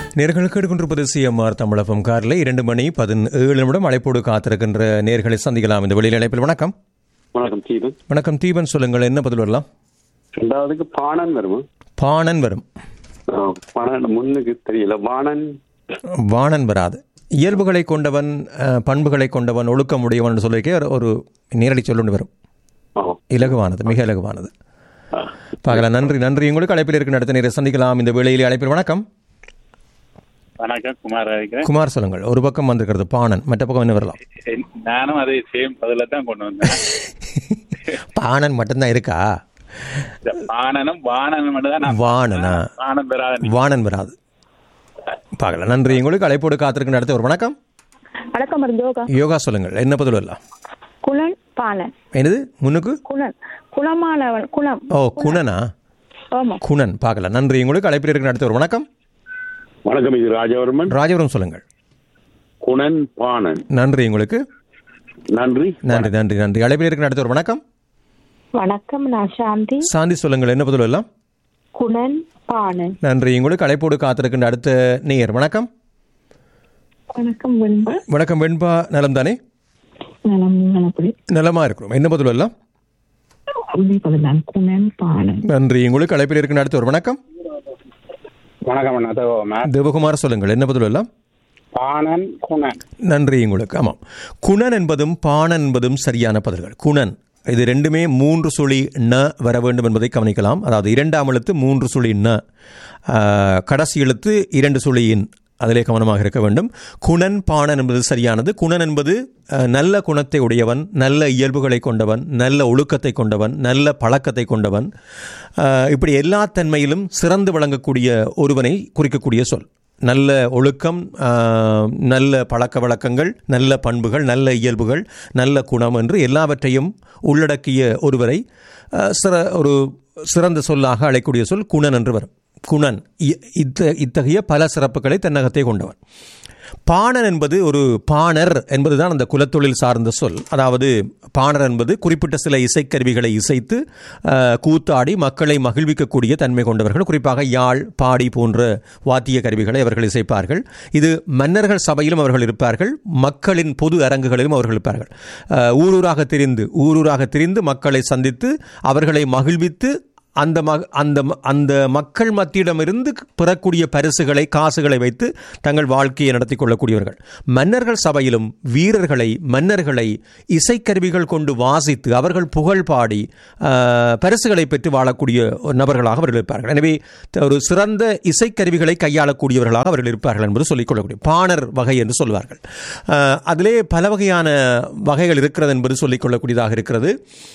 நேர்கள் கேட்டுக்கொண்டிருப்பது சிஎம்ஆர் தமிழகம் காரில் இரண்டு மணி பதினேழு நிமிடம் அழைப்போடு காத்திருக்கின்ற நேர்களை சந்திக்கலாம் இந்த வெளியில் அழைப்பில் வணக்கம் வணக்கம் தீபன் வணக்கம் தீபன் சொல்லுங்கள் என்ன பதில் வரலாம் ரெண்டாவதுக்கு பாணன் வருமா பாணன் வரும் ஆ, பாணன் முன்னுக்கு தெரியல வாணன் வாணன் வராது இயல்புகளை கொண்டவன் அஹ், பண்புகளை கொண்டவன் ஒழுக்கம் உடையவன் என்று சொல்லிக்கே ஒரு- ஒரு நேரடி சொல்லொன்று வரும் ஆ. இலகுவானது மிக இலகுவானது ஆ. பார்க்கலாம் நன்றி நன்றி உங்களுக்கு அழைப்பில் இருக்கின்ற அடுத்த நேரம் சந்திக்கலாம் இந்த வேளையில் அழைப்பில் வணக்கம் வணக்கம் குமார் இருக்கிறேன் குமார் சொல்லுங்கள் ஒரு பக்கம் வந்திருக்கிறது பாணன் மற்ற பக்கம் என்ன வரலாம் என்- நானும் அதே சேம் பதில தான் கொண்டு வந்தேன் பாணன் மட்டும்தான் இருக்கா இந்த பாணனும் வாணனும் மட்டும் தான் நான் வாணனா வாணன் பெறாத வாணன் வராது பார்க்கலாம் நன்றி உங்களுக்கு அழைப்போடு காத்திருக்கின்ற அடுத்த ஒரு வணக்கம் வணக்கம் மருந்தோகா யோகா சொல்லுங்கள் என்ன பதில் வரலாம் குலன் பாலன் என்னது முன்னுக்கு குலன் குலமானவன் குலம் ஓ குணனா ஆமா குணன் பார்க்கலாம் நன்றி உங்களுக்கு அழைப்பில் இருக்கிற அடுத்த ஒரு வணக்கம் வணக்கம் இது ராஜவர்மன் ராஜபுரம் சொல்லுங்கள் குணன் பாணன் நன்றி உங்களுக்கு நன்றி நன்றி நன்றி நன்றி அழைப்பில் இருக்கிற அடுத்த ஒரு வணக்கம் வணக்கம் நான் சாந்தி சாந்தி சொல்லுங்கள் என்ன பதில் வரலாம் குலன் பாலன் நன்றி உங்களுக்கு அழைப்போடு காத்திருக்கின்ற அடுத்த நேயர் வணக்கம் வணக்கம் வெண்பா வணக்கம் வெண்பா நலம் தானே நலம் நலப்படி நலமா இருக்கிறோம் என்ன பதில் வரலாம் அப்படி பதிலான் குலன் பாலன் நன்றி உங்களுக்கு அழைப்பில் இருக்கிற அடுத்த ஒரு வணக்கம் வணக்கம் அண்ணா அதோ மேம் தேவகுமார் சொல்லுங்கள் என்ன பதில் வரலாம் பாணன் குணன் நன்றி உங்களுக்கு ஆமாம் குணன் என்பதும் பாணன் என்பதும் சரியான பதில்கள் குணன் இது ரெண்டுமே மூன்று சுழி ந வர வேண்டும் என்பதை கவனிக்கலாம் அதாவது இரண்டாம் எழுத்து மூன்று சுழி ந ஆஹ், கடைசி எழுத்து இரண்டு சுழி இன் அதிலே கவனமாக இருக்க வேண்டும் குணன் பாணன் என்பது சரியானது குணன் என்பது அஹ், நல்ல குணத்தை உடையவன் நல்ல இயல்புகளை கொண்டவன் நல்ல ஒழுக்கத்தை கொண்டவன் நல்ல பழக்கத்தை கொண்டவன் ஆஹ், இப்படி எல்லா தன்மையிலும் சிறந்து விளங்கக்கூடிய ஒருவனை குறிக்கக்கூடிய சொல் நல்ல ஒழுக்கம் ஆஹ், நல்ல பழக்க வழக்கங்கள் நல்ல பண்புகள் நல்ல இயல்புகள் நல்ல குணம் என்று எல்லாவற்றையும் உள்ளடக்கிய ஒருவரை ஆஹ், சிற ஒரு சிறந்த சொல்லாக அழைக்கக்கூடிய சொல் குணன் என்று வரும் குணன் இ- இத்த இத்தகைய பல சிறப்புகளை தன்னகத்தை கொண்டவன் பாணன் என்பது ஒரு பாணர் என்பதுதான் அந்த குலத்தொழில் சார்ந்த சொல் அதாவது பாணர் என்பது குறிப்பிட்ட சில இசைக்கருவிகளை இசைத்து அஹ், கூத்தாடி மக்களை மகிழ்விக்கக்கூடிய தன்மை கொண்டவர்கள் குறிப்பாக யாழ் பாடி போன்ற வாத்திய கருவிகளை அவர்கள் இசைப்பார்கள் இது மன்னர்கள் சபையிலும் அவர்கள் இருப்பார்கள் மக்களின் பொது அரங்குகளிலும் அவர்கள் இருப்பார்கள் அஹ், ஊரூராக திரிந்து ஊரூராக திரிந்து மக்களை சந்தித்து அவர்களை மகிழ்வித்து அந்த ம அந்த ம- அந்த மக்கள் மத்தியிடமிருந்து பெறக்கூடிய பரிசுகளை காசுகளை வைத்து தங்கள் வாழ்க்கையை நடத்தி கொள்ளக்கூடியவர்கள் மன்னர்கள் சபையிலும் வீரர்களை மன்னர்களை இசைக்கருவிகள் கொண்டு வாசித்து அவர்கள் புகழ் பாடி ஆஹ், பரிசுகளை பெற்று வாழக்கூடிய நபர்களாக அவர்கள் இருப்பார்கள் எனவே த- ஒரு சிறந்த இசைக்கருவிகளை கையாளக்கூடியவர்களாக அவர்கள் இருப்பார்கள் என்பது சொல்லிக் கொள்ளக்கூடிய பாணர் வகை என்று சொல்வார்கள் ஆஹ், அதிலே பல வகையான வகைகள் இருக்கிறது என்பது சொல்லிக் கொள்ளக்கூடியதாக இருக்கிறது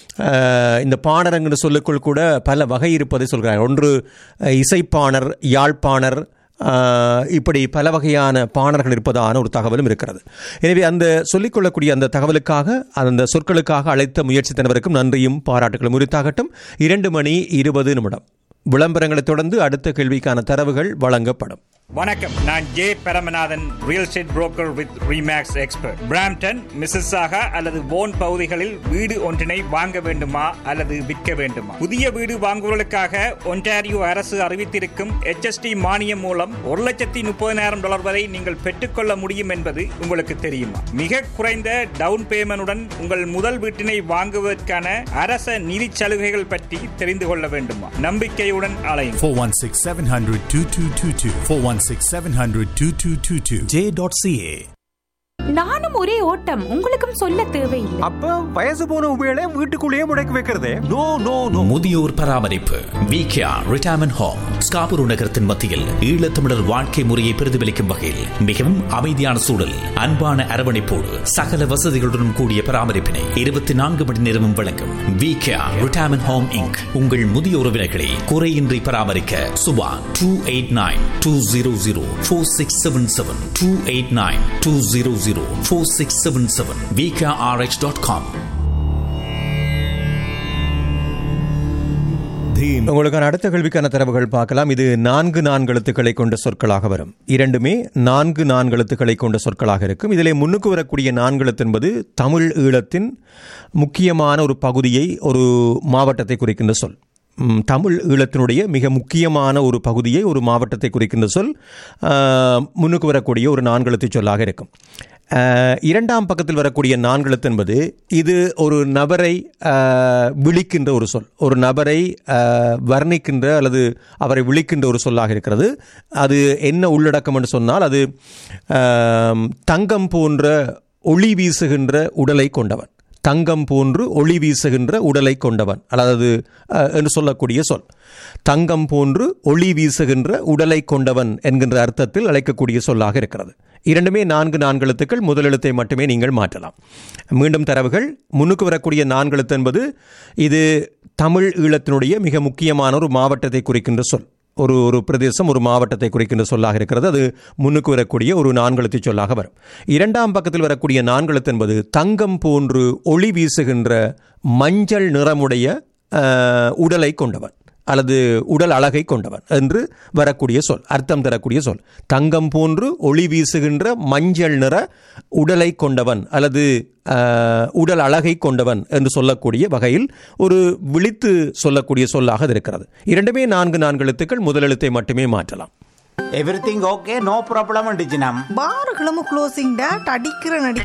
ஆஹ், இந்த பாணர் என்று சொல்லுக்குள் கூட பல வகை இருப்பதை சொல்கிறார்கள் ஒன்று அஹ், இசைப்பாணர் யாழ்ப்பாணர் ஆஹ், இப்படி பல வகையான பாணர்கள் இருப்பதான ஒரு தகவலும் இருக்கிறது எனவே அந்த சொல்லிக்கொள்ளக்கூடிய அந்த தகவலுக்காக அந்த சொற்களுக்காக அழைத்த முயற்சி தனவருக்கும் நன்றியும் பாராட்டுகளும் உரித்தாகட்டும் இரண்டு மணி இருபது நிமிடம் விளம்பரங்களைத் தொடர்ந்து அடுத்த கேள்விக்கான தரவுகள் வழங்கப்படும் வணக்கம் நான் J Paramanathan real estate broker with ReMax expert Brampton Mississauga அல்லது போன் பகுதிகளில் வீடு ஒன்றினை வாங்க வேண்டுமா அல்லது விற்க வேண்டுமா புதிய வீடு வாங்குவதற்காக ஒன்டாரியோ அரசு அறிவித்திருக்கும் HST மானியம் மூலம் ஒரு லட்சத்தி முப்பதினாயிரம் டாலர் வரை நீங்கள் பெற்றுக்கொள்ள முடியும் என்பது உங்களுக்கு தெரியுமா மிக குறைந்த டவுன் பேமெண்டுடன் உங்கள் முதல் வீட்டினை வாங்குவதற்கான அரச நிதி சலுகைகள் பற்றி தெரிந்து கொள்ள வேண்டுமா நம்பிக்கையுடன் அலையும் 416 700 2222. 416 700 2222. J.ca. நானும் ஒரே ஓட்டம் உங்களுக்கும் சொல்ல தேவையில்லை அப்ப வயசு போன உபயோக வீட்டுக்குள்ளேயே முடக்கி வைக்கிறதே நோ நோ நோ முதியோர் பராமரிப்பு விகேஆ ரிட்டையர்மெண்ட் ஹோம் ஸ்காபுரு நகரத்தின் மத்தியில் ஈழத்தமிழர் வாழ்க்கை முறையை பிரதிபலிக்கும் வகையில் மிகவும் அமைதியான சூழல் அன்பான அரவணைப்போடு சகல வசதிகளுடன் கூடிய பராமரிப்பினை இருபத்தி நான்கு மணி நேரமும் வழங்கும் விகேஆ ரிட்டையர்மெண்ட் ஹோம் இங்க் உங்கள் முதிய உறவினர்களை குறையின்றி பராமரிக்க Subha two eight nine two zero zero four six seven seven two eight nine two zero zero four six seven seven VKRH dot com உங்களுக்கான அடுத்த கேள்விக்கான தரவுகள் பார்க்கலாம் இது நான்கு நான்கு எழுத்துக்களை கொண்ட சொற்களாக வரும் இரண்டுமே நான்கு நான்கு எழுத்துக்களை கொண்ட சொற்களாக இருக்கும் இதிலே முன்னுக்கு வரக்கூடிய நான்கு எழுத்து என்பது தமிழ் ஈழத்தின் முக்கியமான ஒரு பகுதியை ஒரு மாவட்டத்தை குறிக்கின்ற சொல் ம், தமிழ் ஈழத்தினுடைய மிக முக்கியமான ஒரு பகுதியை ஒரு மாவட்டத்தை குறிக்கின்ற சொல் ஆஹ், முன்னுக்கு வரக்கூடிய ஒரு நான்கெழுத்து சொல்லாக இருக்கும் ஆஹ், இரண்டாம் பக்கத்தில் வரக்கூடிய நான்கெழுத்து என்பது இது ஒரு நபரை ஆஹ், விழிக்கின்ற ஒரு சொல் ஒரு நபரை ஆஹ், வர்ணிக்கின்ற அல்லது அவரை விழிக்கின்ற ஒரு சொல்லாக இருக்கிறது அது என்ன உள்ளடக்கம் என்று சொன்னால் அது ஆம், தங்கம் போன்ற ஒளி வீசுகின்ற உடலை கொண்டவன் தங்கம் போன்று ஒளி வீசுகின்ற உடலை கொண்டவன் அதாவது அஹ், என்று சொல்லக்கூடிய சொல் தங்கம் போன்று ஒளி வீசுகின்ற உடலை கொண்டவன் என்கின்ற அர்த்தத்தில் அழைக்கக்கூடிய சொல்லாக இருக்கிறது இரண்டுமே நான்கு நான்கெழுத்துக்கள் முதல் எழுத்தை மட்டுமே நீங்கள் மாற்றலாம் மீண்டும் தரவுகள் முன்னுக்கு வரக்கூடிய நான்கெழுத்து என்பது இது தமிழ் ஈழத்தினுடைய மிக முக்கியமான ஒரு மாவட்டத்தை குறிக்கின்ற சொல் ஒரு ஒரு பிரதேசம் ஒரு மாவட்டத்தை குறிக்கின்ற சொல்லாக இருக்கிறது அது முன்னுக்கு வரக்கூடிய ஒரு நான்கெழுத்து சொல்லாக வரும் இரண்டாம் பக்கத்தில் வரக்கூடிய நான்கெழுத்து என்பது தங்கம் போன்று ஒளி வீசுகின்ற மஞ்சள் நிறமுடைய அஹ், உடலை கொண்டவன் அல்லது உடல் அழகை கொண்டவன் என்று வரக்கூடிய சொல் அர்த்தம் தரக்கூடிய சொல் தங்கம் போன்று ஒளி வீசுகின்ற மஞ்சள் நிற உடலை கொண்டவன் அல்லது அஹ், உடல் அழகை கொண்டவன் என்று சொல்லக்கூடிய வகையில் ஒரு விழித்து சொல்லக்கூடிய சொல்லாக அது இருக்கிறது இரண்டுமே நான்கு நான்கு எழுத்துக்கள் முதல் எழுத்தை மட்டுமே மாற்றலாம் எவ்ரிதிங் ஓகே நோ ப்ராப்ளம் டிஜினம் பாருகளும் க்ளோசிங் டேட் அடிக்கிற நடி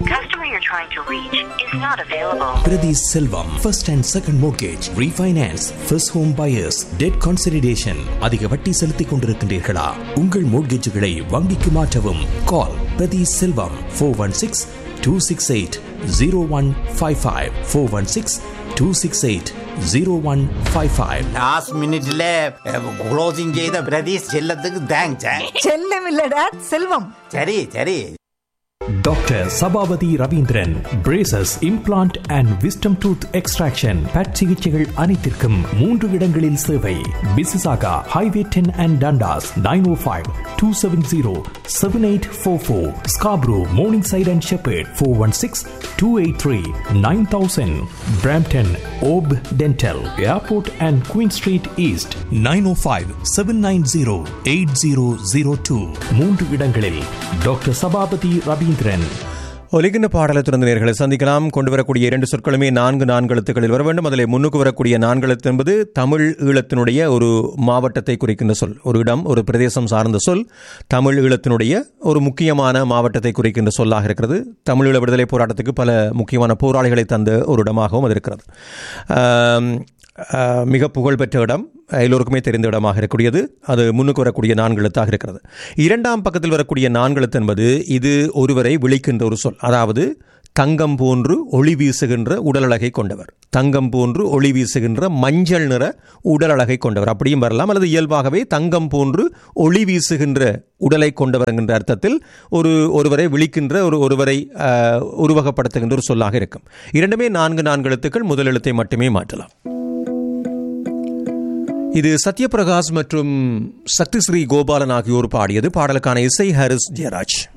Priti Selvam, first and second mortgage, refinance, first home buyers, debt consolidation. அதிக வட்டி செலுத்திக் கொண்டிருக்கின்றீர்களா உங்கள் மோட்கேஜுகளை வங்கிக்கு மாற்றவும் call Prathi Selvam four one six two six eight zero one five five four one six two six eight zero one five five last மினிட்ல closing செய்த பிரதீஷ் செல்லத்துக்கு thanks செல்லம் இல்ல டேட் செல்வம் சரி சரி doctor Sabapathy Ravindran braces implant and wisdom tooth extraction பட் சிகிச்சைகள் அனைத்திற்கும் மூன்று இடங்களில் சேவை Mississauga highway ten and Dundas nine O five two seven zero seven eight four four Scarborough Morningside and Sheppard four one six two eight three nine thousand Brampton ஓப் dental airport and Queen Street East nine O five seven nine zero eight zero zero two மூன்று இடங்களில் doctor Sabapathy Ravindran ஒலிகின்ற பாடலை திறந்த நேர்களை சந்திக்கலாம் கொண்டு வரக்கூடிய இரண்டு சொற்களுமே நான்கு நான்கு எழுத்துக்களில் வர வேண்டும் அதில் முன்னுக்கு வரக்கூடிய நான்கு எழுத்து என்பது தமிழ் ஈழத்தினுடைய ஒரு மாவட்டத்தை குறிக்கின்ற சொல் ஒரு இடம் ஒரு பிரதேசம் சார்ந்த சொல் தமிழ் ஈழத்தினுடைய ஒரு முக்கியமான மாவட்டத்தை குறிக்கின்ற சொல்லாக இருக்கிறது தமிழீழ விடுதலை போராட்டத்துக்கு பல முக்கியமான போராளிகளை தந்த ஒரு இடமாகவும் அது இருக்கிறது ஆம், ஆஹ், மிக புகழ்பெற்ற இடம் எல்லோருக்குமே தெரிந்த இடமாக இருக்கக்கூடியது அது முன்னுக்கு வரக்கூடிய நான்கு எழுத்தாக இருக்கிறது இரண்டாம் பக்கத்தில் வரக்கூடிய நான்கு எழுத்து என்பது இது ஒருவரை விழிக்கின்ற ஒரு சொல் அதாவது தங்கம் போன்று ஒளி வீசுகின்ற உடல் அழகை கொண்டவர் தங்கம் போன்று ஒளி வீசுகின்ற மஞ்சள் நிற உடல் அழகை கொண்டவர் அப்படியும் வரலாம் அல்லது இயல்பாகவே தங்கம் போன்று ஒளி வீசுகின்ற உடலை கொண்டவர் என்கின்ற அர்த்தத்தில் ஒரு ஒருவரை விழிக்கின்ற ஒரு ஒருவரை ஆஹ், உருவகப்படுத்துகின்ற ஒரு சொல்லாக இருக்கும் இரண்டுமே நான்கு நான்கு எழுத்துக்கள் முதல் எழுத்தை மட்டுமே மாற்றலாம் இது சத்யபிரகாஷ் மற்றும் சக்திஸ்ரீ கோபாலன் ஆகியோர் பாடியது பாடலுக்கான இசை ஹாரிஸ் ஜெயராஜ்